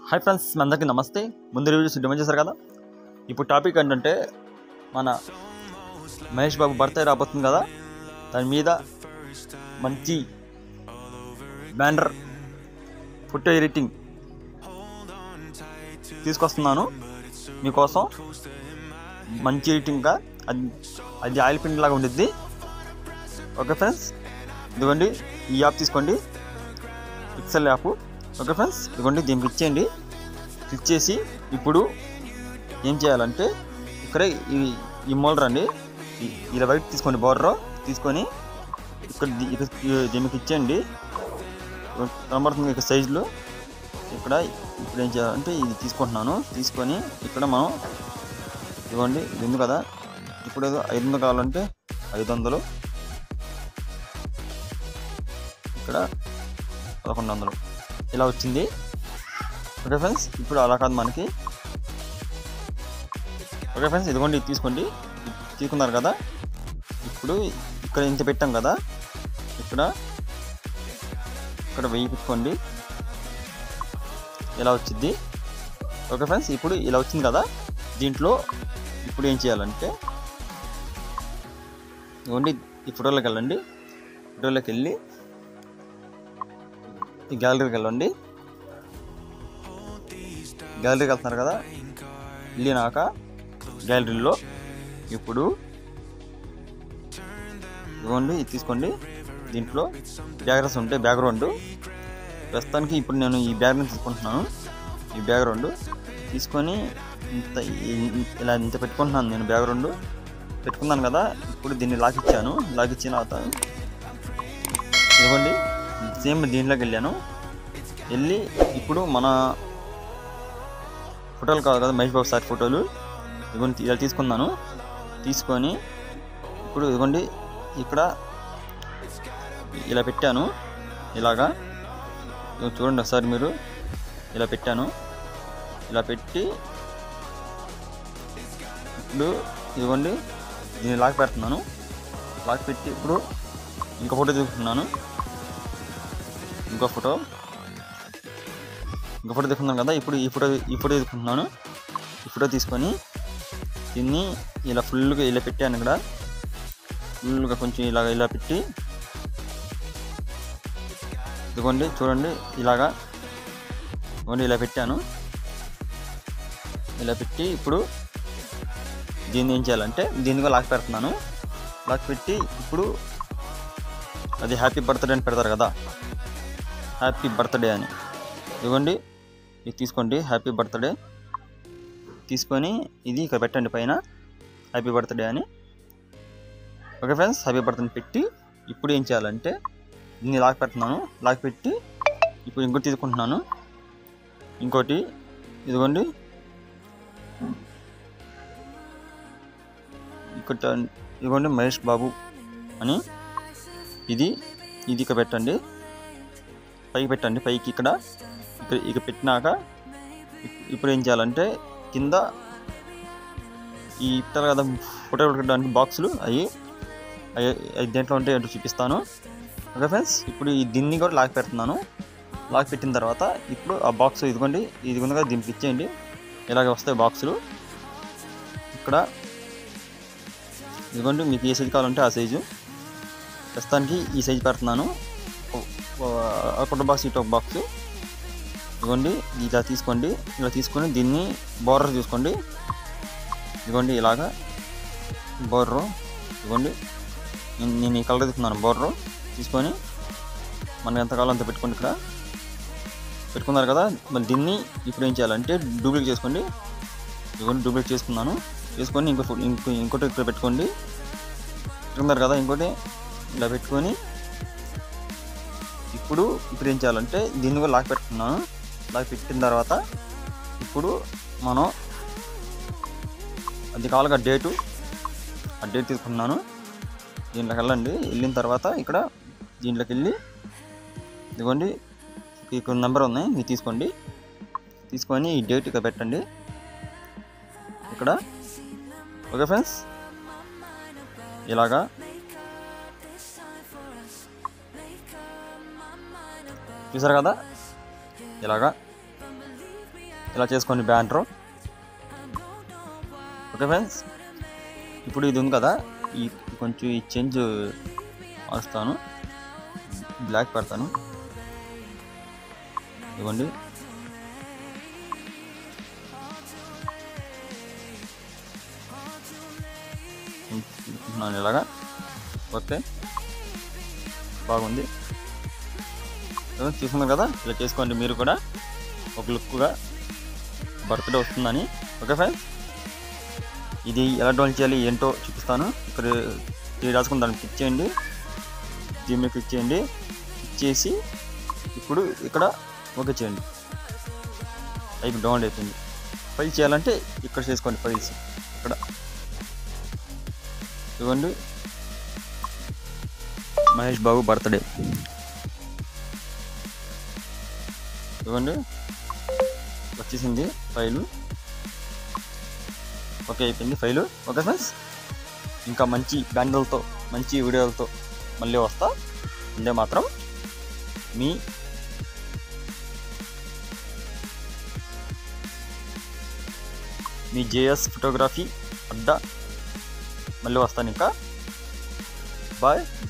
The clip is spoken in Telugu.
హాయ్ ఫ్రెండ్స్ మీ అందరికీ నమస్తే ముందు రివ్యూ సిద్ధం చేశారు కదా ఇప్పుడు టాపిక్ ఏంటంటే మన మహేష్ బాబు బర్త్డే రాబోతుంది కదా దాని మీద మంచి బ్యానర్ ఫోటో ఎడిటింగ్ తీసుకొస్తున్నాను మీకోసం మంచి ఎడిటింగ్గా అది అది ఆయిల్ పిండి లాగా ఉండిద్ది ఓకే ఫ్రెండ్స్ ఇదిగోండి ఈ యాప్ తీసుకోండి పిక్సెల్ యాప్ ఓకే ఫ్రెండ్స్ ఇదిగోండి దీనికి ఇచ్చేయండి క్లిక్ చేసి ఇప్పుడు ఏం చేయాలంటే ఇక్కడ ఈ ఈ మోల్డర్ అండి ఈ- ఇలా వైట్ తీసుకోండి బోర్డర్ తీసుకొని ఇక్కడ దీ- ఇక్కడ ఈ- దీనికి ఇచ్చేయండి కనబడుతుంది ఇక్కడ సైజులో ఇక్కడ ఇప్పుడు ఏం చేయాలంటే ఇది తీసుకుంటున్నాను తీసుకొని ఇక్కడ మనం ఇదిగోండి ఇది ఉంది కదా ఇప్పుడు ఏదో ఐదు వందలు కావాలంటే ఐదు వందలు ఇక్కడ పదకొండు వందలు ఇలా వచ్చింది ఓకే ఫ్రెండ్స్ ఇప్పుడు అలా కాదు మనకి ఓకే ఫ్రెండ్స్ ఇదిగోండి ఇది తీసుకోండి ఇది తీసుకున్నారు కదా ఇప్పుడు ఇక్కడ ఇంత పెట్టాం కదా ఇక్కడ ఇక్కడ వెయ్యి పెట్టుకోండి ఇలా వచ్చింది ఓకే ఫ్రెండ్స్ ఇప్పుడు ఇలా వచ్చింది కదా దీంట్లో ఇప్పుడు ఏం చేయాలంటే ఇదిగోండి ఈ ఫోటోలోకి వెళ్ళండి ఫోటోలోకి వెళ్ళి ఈ గ్యాలరీకి వెళ్ళండి గ్యాలరీకి వెళ్తున్నారు కదా వెళ్ళినాక గ్యాలరీలో ఇప్పుడు ఇదిగోండి ఇది తీసుకోండి దీంట్లో బ్యాక్గ్రౌండ్స్ ఉంటాయి బ్యాక్గ్రౌండ్ ప్రస్తుతానికి ఇప్పుడు నేను ఈ బ్యాక్గ్రౌండ్ తీసుకుంటున్నాను ఈ బ్యాక్గ్రౌండ్ తీసుకొని ఇంత ఈ- ఇలా ఇంత పెట్టుకుంటున్నాను నేను బ్యాక్గ్రౌండ్ పెట్టుకున్నాను కదా ఇప్పుడు దీన్ని లాక్ ఇచ్చాను లాక్ ఇచ్చిన తర్వాత ఇదిగోండి సేమ్ దీంట్లోకి వెళ్ళాను వెళ్ళి ఇప్పుడు మన ఫోటోలు కావాలి కదా మహేష్ బాబు సార్ ఫోటోలు ఇదిగోండి ఇలా తీసుకున్నాను తీసుకొని ఇప్పుడు ఇదిగోండి ఇక్కడ ఇలా పెట్టాను ఇలాగా ఇదిగో చూడండి ఒకసారి మీరు ఇలా పెట్టాను ఇలా పెట్టి ఇప్పుడు ఇదిగోండి దీన్ని లాక్ పెడుతున్నాను లాక్ పెట్టి ఇప్పుడు ఇంకో ఫోటో తీసుకుంటున్నాను ఇంకో ఫోటో ఇంకో ఫోటో తీసుకున్నాను కదా ఇప్పుడు ఈ ఫోటో ఈ ఫోటో తీసుకుంటున్నాను ఈ ఫోటో తీసుకొని దీన్ని ఇలా ఫుల్గా ఇలా పెట్టాను ఇక్కడ ఫుల్గా కొంచెం ఇలా ఇలా పెట్టి ఇదిగోండి చూడండి ఇలాగా ఇదిగోండి ఇలా పెట్టాను ఇలా పెట్టి ఇప్పుడు దీన్ని ఏం చేయాలంటే దీన్ని కూడా లాక్ పెడుతున్నాను లాక్ పెట్టి ఇప్పుడు అది హ్యాపీ బర్త్డే అని పెడతారు కదా హ్యాపీ బర్త్డే అని ఇదిగోండి ఇది తీసుకోండి హ్యాపీ బర్త్డే తీసుకొని ఇది ఇక్కడ పెట్టండి పైన హ్యాపీ బర్త్డే అని ఓకే ఫ్రెండ్స్ హ్యాపీ బర్త్డే పెట్టి ఇప్పుడు ఏం చేయాలంటే దీన్ని లాక్ పెడుతున్నాను లాక్ పెట్టి ఇప్పుడు ఇంకోటి తీసుకుంటున్నాను ఇంకోటి ఇదిగోండి ఇక్కడ ఇదిగోండి మహేష్ బాబు అని ఇది ఇది ఇక్కడ పెట్టండి పైకి పెట్టండి పైకి ఇక్కడ ఇక్కడ ఇక పెట్టినాక ఇప్- ఇప్పుడు ఏం చేయాలంటే కింద ఈ ఇస్తారు కదా ఫోటో పెట్టడానికి బాక్సులు అవి అవి అవి దేంట్లో ఉంటే ఏంటో చూపిస్తాను ఓకే ఫ్రెండ్స్ ఇప్పుడు ఈ దీన్ని కూడా లాక్ పెడుతున్నాను లాక్ పెట్టిన తర్వాత ఇప్పుడు ఆ బాక్స్ ఇదిగోండి ఇది ఉంది కదా దీనికి ఇచ్చేయండి ఇలాగే వస్తాయి బాక్సులు ఇక్కడ ఇదిగోండి మీకు ఏ సైజు కావాలంటే ఆ సైజు ప్రస్తుతానికి ఈ సైజు పెడుతున్నాను ఒక బాక్స్ ఇటు ఒక బాక్స్ ఇదిగోండి ఇలా తీసుకోండి ఇలా తీసుకొని దీన్ని బోర్డర్ చూసుకోండి ఇదిగోండి ఇలాగా బోర్డర్ ఇదిగోండి నేను నేను ఈ కలర్ తీసుకున్నాను బోర్డర్ తీసుకొని మనం ఎంత కావాలో అంత పెట్టుకోండి ఇక్కడ పెట్టుకున్నారు కదా మళ్ళీ దీన్ని ఇప్పుడు ఏం చేయాలంటే డూప్లికేట్ చేసుకోండి ఇదిగోండి డూప్లికేట్ చేసుకున్నాను చేసుకొని ఇంకో ఫో- ఇంకో ఇంకోటి ఇక్కడ పెట్టుకోండి పెట్టుకున్నారు కదా ఇంకోటి ఇలా పెట్టుకొని ఇప్పుడు ఇప్పుడు ఏం చేయాలంటే దీన్ని కూడా లాక్ పెట్టుకున్నాను లాక్ పెట్టిన తర్వాత ఇప్పుడు మనం అది కావాలిగా డేటు ఆ డేట్ తీసుకున్నాను దీంట్లోకి వెళ్ళండి వెళ్ళిన తర్వాత ఇక్కడ దీంట్లోకి వెళ్ళి ఇదిగోండి ఇక్కడ నెంబర్ ఉంది ఇది తీసుకోండి తీసుకొని ఈ డేట్ ఇక్కడ పెట్టండి ఇక్కడ ఓకే ఫ్రెండ్స్ ఇలాగా చూసారు కదా ఇలాగా ఇలా చేసుకోండి బ్యానర్ ఓకే ఫ్రెండ్స్ ఇప్పుడు ఇది ఉంది కదా ఈ కొంచెం ఈ చేంజ్ మారుస్తాను బ్లాక్ పెడతాను ఇవ్వండి అనుకుంటున్నాను ఇలాగా ఓకే బాగుంది ఏదో చూస్తున్నారు కదా ఇలా చేసుకోండి మీరు కూడా ఒక లుక్గా బర్త్డే వస్తుందని ఓకే ఫ్రెండ్స్ ఇది ఎలా డౌన్ చేయాలి ఏంటో చూపిస్తాను ఇక్కడ ఇది రాసుకుని దాన్ని క్లిక్ చేయండి దీని మీద క్లిక్ చేయండి క్లిక్ చేసి ఇప్పుడు ఇక్కడ ఓకే చేయండి అయిపోయి డౌన్లోడ్ అయిపోయింది ఫైల్ చేయాలంటే ఇక్కడ చేసుకోండి ఫైల్స్ ఇక్కడ ఇవ్వండి మహేష్ బాబు బర్త్డే ఇవ్వండి వచ్చేసింది ఫైలు ఓకే అయిపోయింది ఫైలు ఓకే ఫ్రెండ్స్ ఇంకా మంచి బ్యాండలతో మంచి వీడియోలతో మళ్ళీ వస్తా ఉండే మాత్రం మీ మీ జేఎస్ ఫోటోగ్రఫీ అడ్డా మళ్ళీ వస్తాను ఇంకా బాయ్